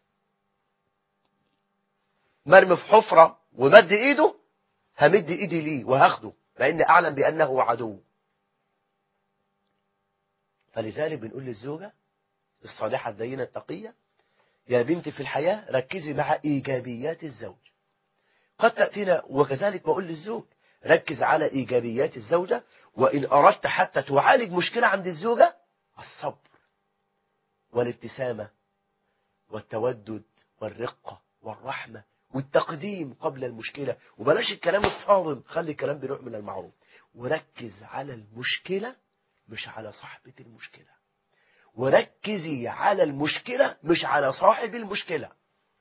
مرمي في حفرة ومد ايده همد ايدي ليه وهاخده لان اعلم بانه عدو فلذلك بنقول للزوجة الصالحة الدينة التقية يا بنتي في الحياة ركزي مع إيجابيات الزوج قد تأتينا وكذلك بقول للزوج ركز على إيجابيات الزوجة وإن أردت حتى تعالج مشكلة عند الزوجة الصبر والابتسامة والتودد والرقة والرحمة والتقديم قبل المشكلة وبلاش الكلام الصادم خلي الكلام بنوع من المعروف وركز على المشكلة مش على صاحبة المشكلة وركزي على المشكلة مش على صاحب المشكلة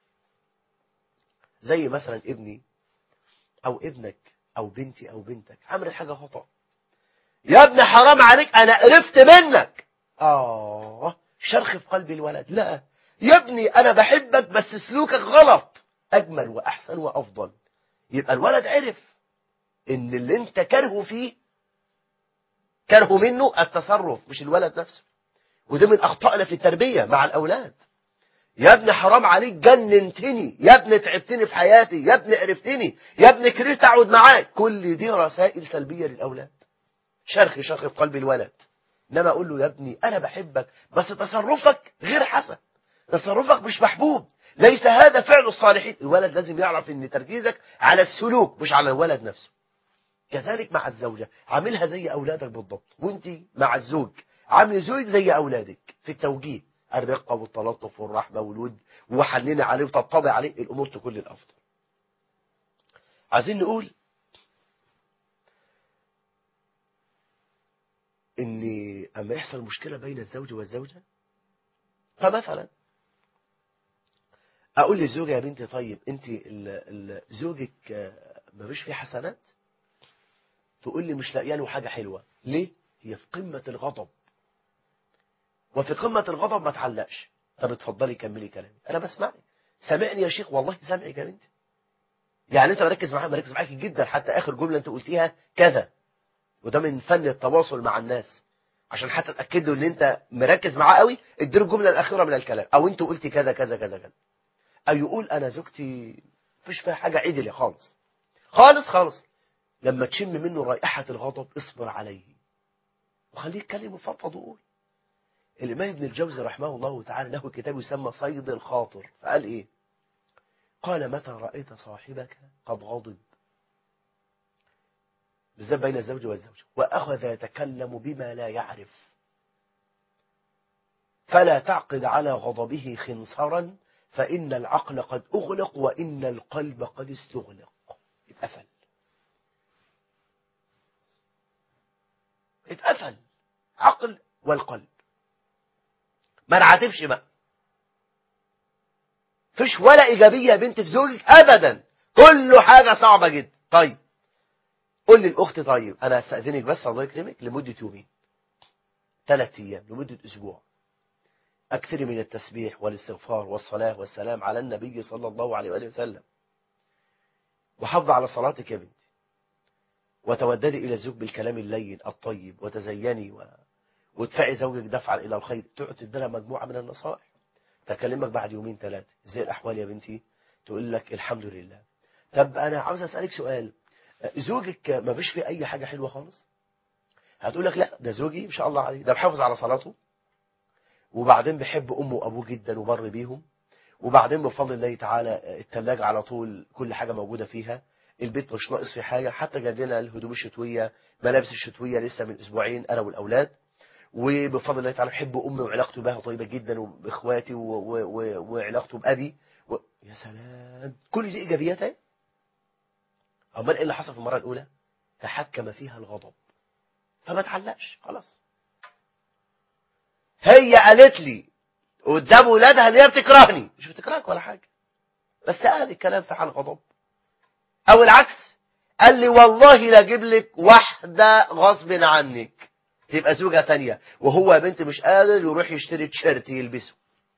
زي مثلا ابني او ابنك او بنتي او بنتك عملت حاجة خطأ يا ابني حرام عليك انا قرفت منك اه شرخ في قلب الولد لا يا ابني انا بحبك بس سلوكك غلط اجمل واحسن وافضل يبقى الولد عرف ان اللي انت كرهه فيه كرهه منه التصرف مش الولد نفسه وده من اخطائنا في التربية مع الاولاد يا ابني حرام عليك جننتني يا ابني تعبتني في حياتي يا ابني عرفتني يا ابني كرهت اقعد معاك كل دي رسائل سلبية للاولاد شرخ شرخ في قلب الولد انما اقول له يا ابني انا بحبك بس تصرفك غير حسن تصرفك مش محبوب ليس هذا فعل الصالحين الولد لازم يعرف ان تركيزك على السلوك مش على الولد نفسه كذلك مع الزوجة عاملها زي أولادك بالضبط وانت مع الزوج عامل زوج زي أولادك في التوجيه الرقة والتلطف والرحمة والود وحننا عليه وتطبع عليه الأمور تكون للأفضل عايزين نقول ان اما يحصل مشكلة بين الزوج والزوجة فمثلا اقول للزوجة يا بنتي طيب انت زوجك ما فيش فيه حسنات تقول لي مش لاقيه له حاجة حلوة ليه هي في قمة الغضب وفي قمة الغضب ما تعلقش طب اتفضلي كملي كلامي انا بسمعك سامعني يا شيخ والله سامعك يا بنتي يعني انت مركز معايا مركز معاكي جدا حتى اخر جملة انت قلتيها كذا وده من فن التواصل مع الناس عشان حتى تاكد له ان انت مركز معاه قوي اديله الجمله الاخيره من الكلام او انت قلتي كذا كذا كذا كذا او يقول انا زوجتي مفيش فيها حاجه عدله خالص خالص خالص لما تشم منه رائحه الغضب اصبر عليه وخليه يتكلم وفضفض وقول الامام ابن الجوزي رحمه الله تعالى له كتاب يسمى صيد الخاطر فقال ايه قال متى رايت صاحبك قد غضب بالذات بين الزوج والزوجة وأخذ يتكلم بما لا يعرف فلا تعقد على غضبه خنصرا فإن العقل قد أغلق وإن القلب قد استغلق اتقفل اتقفل عقل والقلب ما نعاتبش بقى فيش ولا إيجابية يا بنت في زوجك أبدا كله حاجة صعبة جدا طيب قول لي الأخت طيب أنا هستأذنك بس الله يكرمك لمدة يومين ثلاث أيام لمدة أسبوع أكثر من التسبيح والاستغفار والصلاة والسلام على النبي صلى الله عليه وآله وسلم وحافظ على صلاتك يا بنتي وتوددي إلى الزوج بالكلام اللين الطيب وتزيني و... وتدفعي زوجك دفعا الى الخير تقعد تديلها مجموعه من النصائح تكلمك بعد يومين ثلاثه ازاي الاحوال يا بنتي تقول لك الحمد لله طب انا عاوز اسالك سؤال زوجك ما فيش فيه اي حاجه حلوه خالص هتقول لك لا ده زوجي ما شاء الله عليه ده بحافظ على صلاته وبعدين بيحب امه وابوه جدا وبر بيهم وبعدين بفضل الله تعالى الثلاجه على طول كل حاجه موجوده فيها البيت مش ناقص فيه حاجه حتى جاب لنا الهدوم الشتويه ملابس الشتويه لسه من اسبوعين انا والاولاد وبفضل الله تعالى بحب امي وعلاقته بها طيبه جدا وباخواتي و- و- و- وعلاقته بابي و... يا سلام كل دي ايجابيات اهي امال ايه اللي حصل في المره الاولى تحكم فيها الغضب فما تعلقش خلاص هي قالت لي قدام ولادها ان هي بتكرهني مش بتكرهك ولا حاجه بس قال الكلام في حال غضب او العكس قال لي والله لا اجيب لك واحده غصب عنك تبقى زوجة تانية وهو يا بنت مش قادر يروح يشتري تيشيرت يلبسه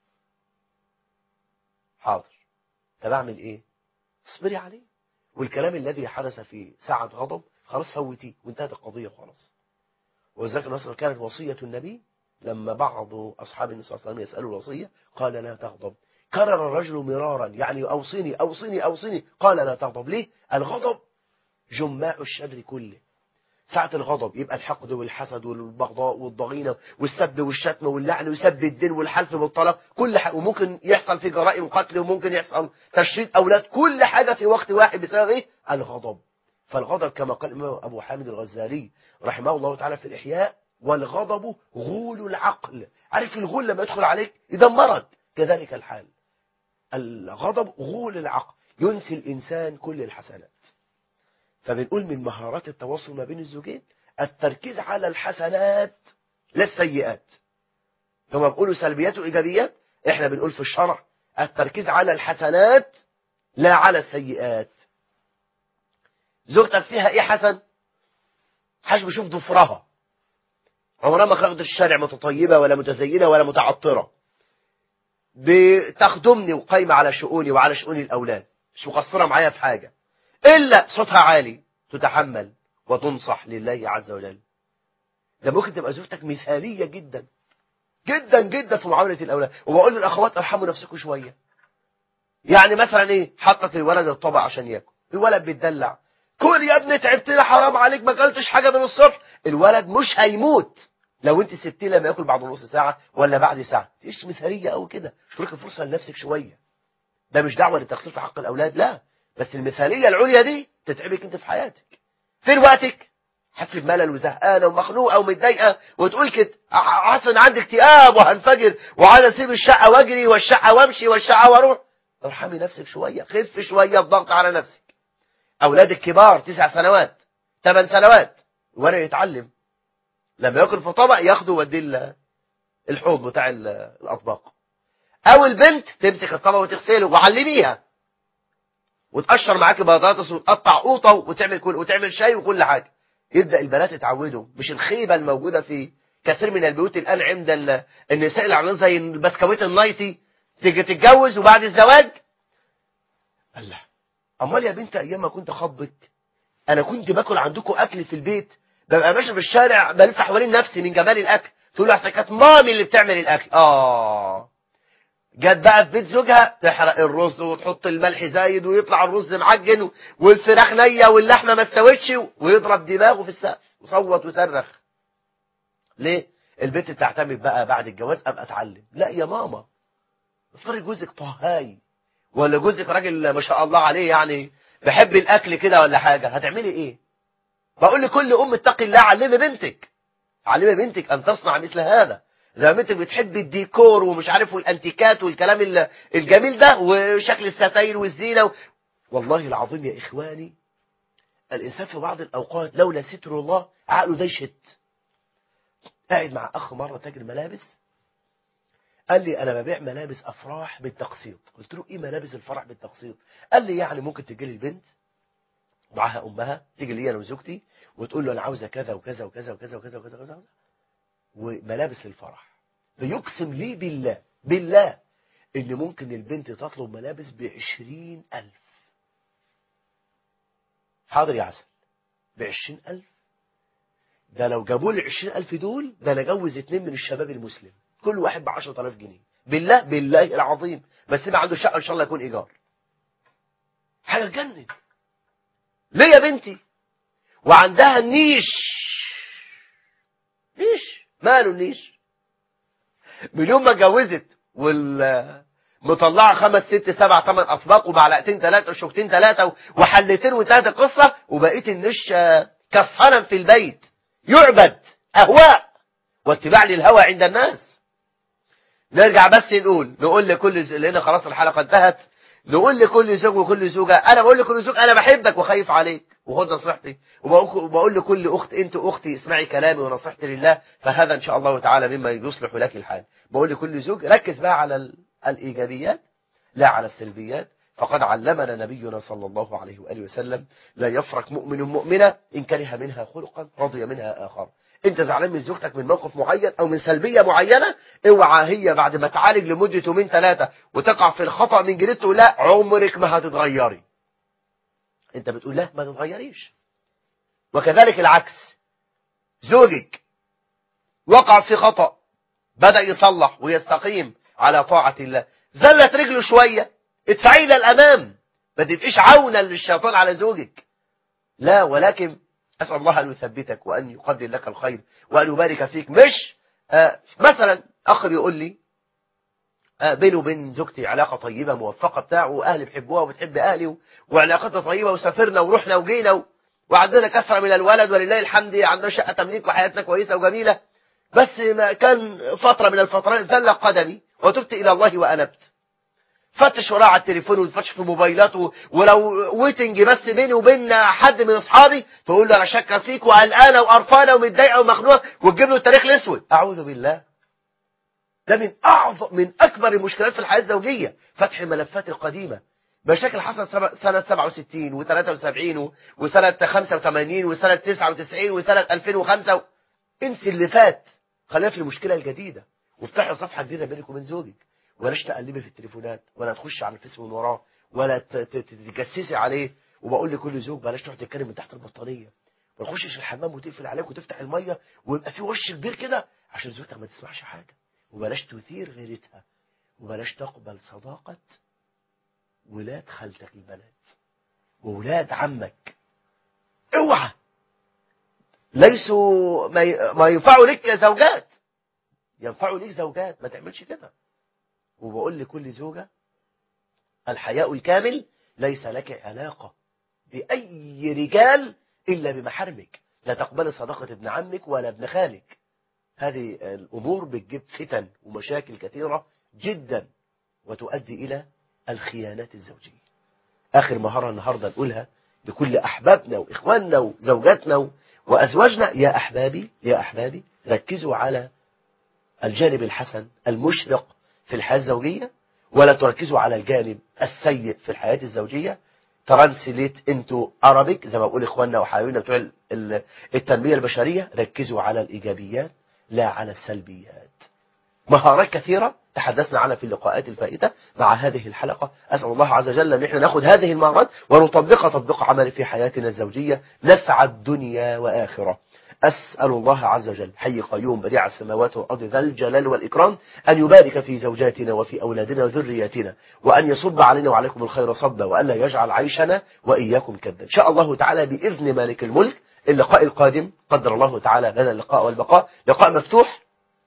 حاضر طب اعمل ايه اصبري عليه والكلام الذي حدث في ساعة غضب خلاص فوتيه وانتهت القضية خلاص وذلك النصر كانت وصية النبي لما بعض أصحاب النبي صلى الله عليه وسلم يسألوا الوصية قال لا تغضب كرر الرجل مرارا يعني أوصيني أوصيني أوصيني قال لا تغضب ليه الغضب جماع الشر كله ساعة الغضب يبقى الحقد والحسد والبغضاء والضغينة والسب والشتم واللعن وسب الدين والحلف بالطلاق كل حاجة وممكن يحصل في جرائم قتل وممكن يحصل تشريد أولاد كل حاجة في وقت واحد بسبب إيه؟ الغضب فالغضب كما قال الإمام أبو حامد الغزالي رحمه الله تعالى في الإحياء والغضب غول العقل عارف الغول لما يدخل عليك يدمرك كذلك الحال الغضب غول العقل ينسي الإنسان كل الحسنات فبنقول من مهارات التواصل ما بين الزوجين التركيز على الحسنات لا السيئات هما بيقولوا سلبيات وإيجابيات احنا بنقول في الشرع التركيز على الحسنات لا على السيئات زوجتك فيها ايه حسن حاج بشوف ضفرها عمرها ما خرجت الشارع متطيبة ولا متزينة ولا متعطرة بتخدمني وقايمة على شؤوني وعلى شؤون الأولاد مش مقصرة معايا في حاجة إلا صوتها عالي تتحمل وتنصح لله عز وجل ده ممكن تبقى زوجتك مثالية جدا جدا جدا في معاملة الأولاد وبقول للأخوات ارحموا نفسكم شوية يعني مثلا إيه حطت الولد الطبق عشان ياكل الولد بيتدلع كل يا ابني تعبتنا حرام عليك ما اكلتش حاجة من الصبح الولد مش هيموت لو انت سبتيه لما ياكل بعد نص ساعة ولا بعد ساعة ايش مثالية قوي كده اتركي فرصة لنفسك شوية ده مش دعوة للتقصير في حق الأولاد لا بس المثالية العليا دي تتعبك انت في حياتك فين وقتك حاسس بملل وزهقانه ومخنوقه ومتضايقه وتقول كده حاسس ان عندي اكتئاب وهنفجر وعايز اسيب الشقه واجري والشقه وامشي والشقه واروح ارحمي نفسك شويه خف شويه الضغط على نفسك اولادك كبار تسع سنوات ثمان سنوات وانا يتعلم لما ياكل في طبق ياخده ويوديه الحوض بتاع الاطباق او البنت تمسك الطبق وتغسله وعلميها وتقشر معاك بطاطس وتقطع قوطه وتعمل كل وتعمل شاي وكل حاجه يبدا البنات يتعودوا مش الخيبه الموجوده في كثير من البيوت الان عند النساء اللي عاملين زي البسكويت النايتي تيجي تتجوز وبعد الزواج الله امال يا بنت ايام ما كنت خطبك انا كنت باكل عندكم اكل في البيت ببقى ماشي في الشارع بلف حوالين نفسي من جمال الاكل تقول له احسن كانت مامي اللي بتعمل الاكل اه جت بقى في بيت زوجها تحرق الرز وتحط الملح زايد ويطلع الرز معجن والفراخ نيه واللحمه ما استوتش ويضرب دماغه في السقف وصوت وصرخ ليه البنت بتعتمد بقى بعد الجواز ابقى اتعلم لا يا ماما افترض جوزك طهاي ولا جوزك راجل ما شاء الله عليه يعني بحب الاكل كده ولا حاجه هتعملي ايه بقول لكل ام اتقي الله علمي بنتك علمي بنتك ان تصنع مثل هذا زي ما بنتك بتحب الديكور ومش عارف والانتيكات والكلام الجميل ده وشكل الستاير والزينه و... والله العظيم يا اخواني الانسان في بعض الاوقات لولا ستر الله عقله ده يشت قاعد مع اخ مره تاجر ملابس قال لي انا ببيع ملابس افراح بالتقسيط قلت له ايه ملابس الفرح بالتقسيط قال لي يعني ممكن تجي لي البنت معاها امها تيجي لي انا وزوجتي وتقول له انا عاوزه كذا وكذا وكذا وكذا وكذا وكذا وكذا وملابس للفرح بيقسم لي بالله بالله ان ممكن البنت تطلب ملابس بعشرين الف حاضر يا عسل بعشرين الف ده لو جابوا لي 20000 دول ده انا اجوز اتنين من الشباب المسلم كل واحد ب 10000 جنيه بالله بالله العظيم بس ما عنده شقه ان شاء الله يكون ايجار حاجه تجنن ليه يا بنتي وعندها النيش نيش ماله النيش من يوم ما اتجوزت وال مطلعه خمس ست سبع ثمان اطباق ومعلقتين ثلاثه وشوكتين ثلاثه وحلتين وانتهت القصه وبقيت النش آه، كالصنم في البيت يعبد اهواء واتباع للهوى عند الناس نرجع بس نقول نقول لكل ز... لان خلاص الحلقه انتهت نقول لكل زوج وكل زوجه انا بقول لكل زوج انا بحبك وخايف عليك وخد نصيحتي وبقول وبقول لكل اخت انت اختي اسمعي كلامي ونصيحتي لله فهذا ان شاء الله تعالى مما يصلح لك الحال بقول لكل زوج ركز بقى على ال- الايجابيات لا على السلبيات فقد علمنا نبينا صلى الله عليه واله وسلم لا يفرق مؤمن مؤمنه ان كره منها خلقا رضي منها اخر انت زعلان من زوجتك من موقف معين او من سلبيه معينه اوعى هي بعد ما تعالج لمده يومين ثلاثه وتقع في الخطا من جديد تقول لا عمرك ما هتتغيري انت بتقول لا ما تتغيريش وكذلك العكس زوجك وقع في خطأ بدأ يصلح ويستقيم على طاعة الله زلت رجله شوية ادفعي إلى الأمام ما تبقيش عونا للشيطان على زوجك لا ولكن أسأل الله أن يثبتك وأن يقدر لك الخير وأن يبارك فيك مش آه مثلا أخ بيقول لي آه بيني وبين زوجتي علاقة طيبة موفقة بتاع وأهلي بيحبوها وبتحب أهلي و- وعلاقتنا طيبة وسافرنا ورحنا وجينا و... وعندنا كثرة من الولد ولله الحمد عندنا شقة تمليك وحياتنا كويسة وجميلة بس ما كان فترة من الفترات زل قدمي وتبت إلى الله وأنبت فتش وراء على التليفون وتفتش في موبايلاته ولو ويتنج بس بيني وبين حد من اصحابي تقول له انا شاكه فيك وقلقانه وقرفانه ومتضايقه ومخنوقه وتجيب له التاريخ الاسود اعوذ بالله ده من اعظم من اكبر المشكلات في الحياه الزوجيه فتح الملفات القديمه مشاكل حصلت سب- سنة 67 و73 وسنة 85 وسنة 99 وسنة 2005 و... انسي اللي فات خلينا في المشكلة الجديدة وافتحي صفحة جديدة بينك وبين زوجك ولاش تقلبي في التليفونات ولا تخشي على الفيس من وراه ولا ت- ت- تتجسسي عليه وبقول لكل زوج بلاش تقعد تتكلم من تحت البطانية ما تخشش الحمام وتقفل عليك وتفتح المية ويبقى في وش كبير كده عشان زوجتك ما تسمعش حاجة وبلاش تثير غيرتها وبلاش تقبل صداقة ولاد خالتك البنات وولاد عمك اوعى ليسوا ما ي- ما ينفعوا لك زوجات ينفعوا ليك زوجات ما تعملش كده وبقول لكل زوجة الحياء الكامل ليس لك علاقة بأي رجال إلا بمحارمك لا تقبل صداقة ابن عمك ولا ابن خالك هذه الأمور بتجيب فتن ومشاكل كثيرة جدا وتؤدي إلى الخيانات الزوجية آخر مهارة النهاردة نقولها لكل أحبابنا وإخواننا وزوجاتنا وأزواجنا يا أحبابي يا أحبابي ركزوا على الجانب الحسن المشرق في الحياة الزوجية ولا تركزوا على الجانب السيء في الحياة الزوجية ترانسليت انتو ارابيك زي ما بقول اخواننا وحبايبنا بتوع ال- ال- التنمية البشرية ركزوا على الايجابيات لا على السلبيات مهارات كثيرة تحدثنا عنها في اللقاءات الفائتة مع هذه الحلقة أسأل الله عز وجل أن احنا ناخذ هذه المهارات ونطبقها تطبيق عملي في حياتنا الزوجية نسعد دنيا وآخرة أسأل الله عز وجل حي قيوم بديع السماوات والأرض ذا الجلال والإكرام أن يبارك في زوجاتنا وفي أولادنا وذرياتنا وأن يصب علينا وعليكم الخير صبا وأن لا يجعل عيشنا وإياكم كدا إن شاء الله تعالى بإذن مالك الملك اللقاء القادم قدر الله تعالى لنا اللقاء والبقاء لقاء مفتوح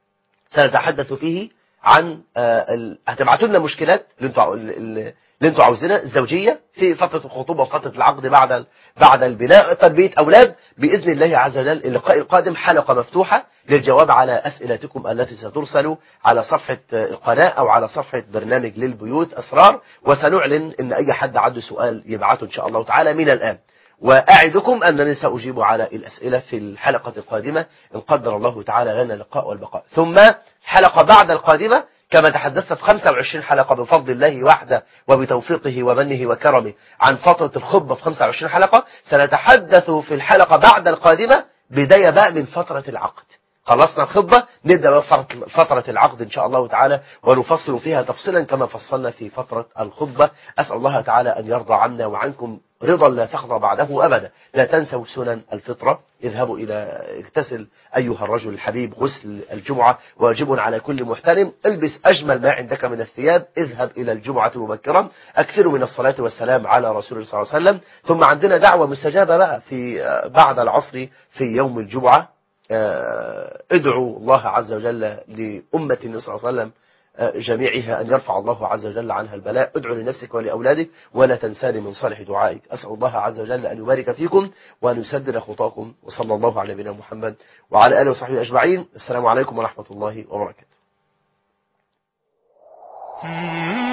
سنتحدث فيه عن آه، ال- هتبعتوا لنا مشكلات اللي انتوا عاو- اللي اللي انتوا عاوزينها الزوجيه في فتره الخطوبه وفتره العقد بعد ال- بعد البناء تربيه اولاد باذن الله عز وجل اللقاء القادم حلقه مفتوحه للجواب على اسئلتكم التي سترسل على صفحه آه، القناه او على صفحه برنامج للبيوت اسرار وسنعلن ان اي حد عنده سؤال يبعته ان شاء الله تعالى من الان وأعدكم أنني سأجيب على الأسئلة في الحلقة القادمة إن قدر الله تعالى لنا اللقاء والبقاء ثم حلقة بعد القادمة كما تحدثت في 25 حلقة بفضل الله وحده وبتوفيقه ومنه وكرمه عن فترة الخطبة في 25 حلقة سنتحدث في الحلقة بعد القادمة بداية بقى من فترة العقد خلصنا الخطبة نبدأ بقى فترة- فترة العقد إن شاء الله تعالى ونفصل فيها تفصيلا كما فصلنا في فترة الخطبة أسأل الله تعالى أن يرضى عنا وعنكم رضا لا سخط بعده أبدا لا تنسوا سنن الفطرة اذهبوا إلى اغتسل أيها الرجل الحبيب غسل الجمعة واجب على كل محترم البس أجمل ما عندك من الثياب اذهب إلى الجمعة مبكرا أكثروا من الصلاة والسلام على رسول الله صلى الله عليه وسلم ثم عندنا دعوة مستجابة بقى في بعد العصر في يوم الجمعة ادعوا الله عز وجل لأمة النبي صلى الله عليه وسلم جميعها أن يرفع الله عز وجل عنها البلاء ادعوا لنفسك ولأولادك ولا تنساني من صالح دعائك أسأل الله عز وجل أن يبارك فيكم وأن يسدد خطاكم وصلى الله على نبينا محمد وعلى آله وصحبه أجمعين السلام عليكم ورحمة الله وبركاته